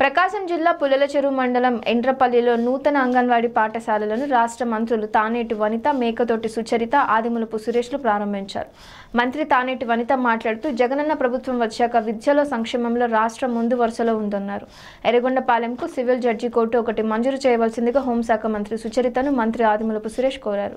ప్రకాశం జిల్లా పుల్లలచెరువు మండలం ఎండ్రపల్లిలో నూతన అంగన్వాడీ పాఠశాలలను రాష్ట్ర మంత్రులు తానేటి వనిత మేకతోటి సుచరిత ఆదిమూలపు సురేష్లు ప్రారంభించారు మంత్రి తానేటి వనిత మాట్లాడుతూ జగనన్న ప్రభుత్వం వచ్చాక విద్యలో సంక్షేమంలో రాష్ట్రం ముందు వరుసలో ఉందన్నారు ఎర్రగొండపాలెంకు సివిల్ జడ్జి కోర్టు ఒకటి మంజూరు చేయవలసిందిగా హోంశాఖ మంత్రి సుచరితను మంత్రి ఆదిమూలపు సురేష్ కోరారు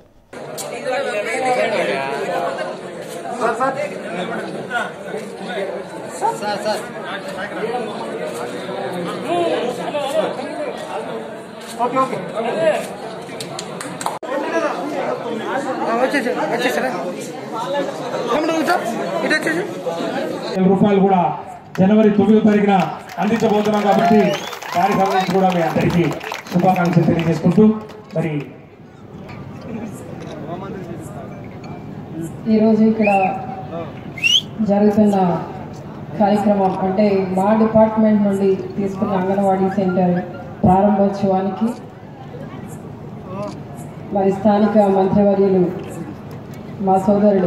ఓకే ఓకే వచ్చేసి వచ్చేసారా తమ్ముడు ఇటు ఇటు వచ్చేసి వేల రూపాయలు కూడా జనవరి తొమ్మిదో తారీఖున అందించబోతున్నాం కాబట్టి దానికి సంబంధించి కూడా మీ అందరికీ శుభాకాంక్షలు తెలియజేసుకుంటూ మరి ఈరోజు ఇక్కడ జరుగుతున్న కార్యక్రమం అంటే మా డిపార్ట్మెంట్ నుండి తీసుకున్న అంగన్వాడీ సెంటర్ ప్రారంభోత్సవానికి మరి స్థానిక మంత్రివర్యులు మా సోదరుడు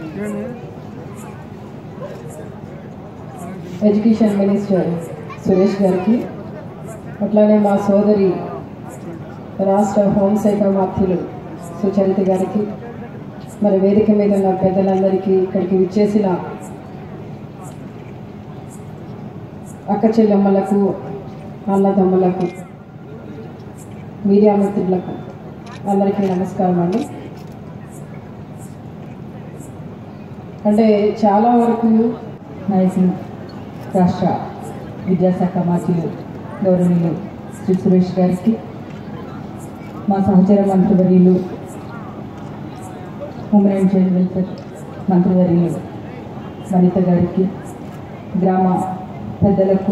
ఎడ్యుకేషన్ మినిస్టర్ సురేష్ గారికి అట్లానే మా సోదరి రాష్ట్ర హోంశాఖ మంత్రులు సుచరిత గారికి మరి వేదిక మీద ఉన్న పెద్దలందరికీ ఇక్కడికి విచ్చేసిన అక్క చెల్లెమ్మలకు అన్నదమ్ములకు మీడియా మిత్రులకు అందరికీ నమస్కారం అండి అంటే చాలా వరకు నైసింగ్ రాష్ట్ర విద్యాశాఖ మంత్రులు గౌరవనీయులు శ్రీ సురేష్ గారికి మా సహచర మంత్రివర్యులు ఉమెన్ అండ్ చైల్డ్ వెల్ఫేర్ మంత్రివర్యులు వనిత గారికి గ్రామ పెద్దలకు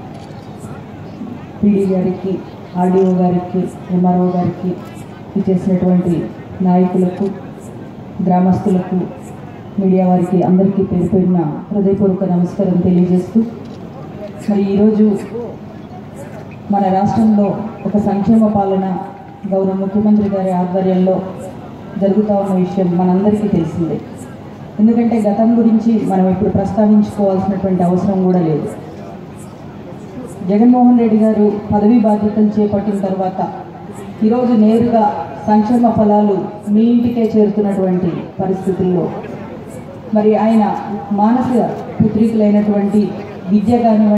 పీడీ గారికి ఆర్డీఓ గారికి ఎంఆర్ఓ గారికి ఇచ్చేసినటువంటి నాయకులకు గ్రామస్తులకు మీడియా వారికి అందరికీ పేరు పేరున హృదయపూర్వక నమస్కారం తెలియజేస్తూ మరి ఈరోజు మన రాష్ట్రంలో ఒక సంక్షేమ పాలన గౌరవ ముఖ్యమంత్రి గారి ఆధ్వర్యంలో జరుగుతూ ఉన్న విషయం మనందరికీ తెలిసిందే ఎందుకంటే గతం గురించి మనం ఇప్పుడు ప్రస్తావించుకోవాల్సినటువంటి అవసరం కూడా లేదు జగన్మోహన్ రెడ్డి గారు పదవీ బాధ్యతలు చేపట్టిన తర్వాత ఈరోజు నేరుగా సంక్షేమ ఫలాలు మీ ఇంటికే చేరుతున్నటువంటి పరిస్థితుల్లో మరి ఆయన మానసిక పుత్రికలైనటువంటి విద్య కానివ్వండి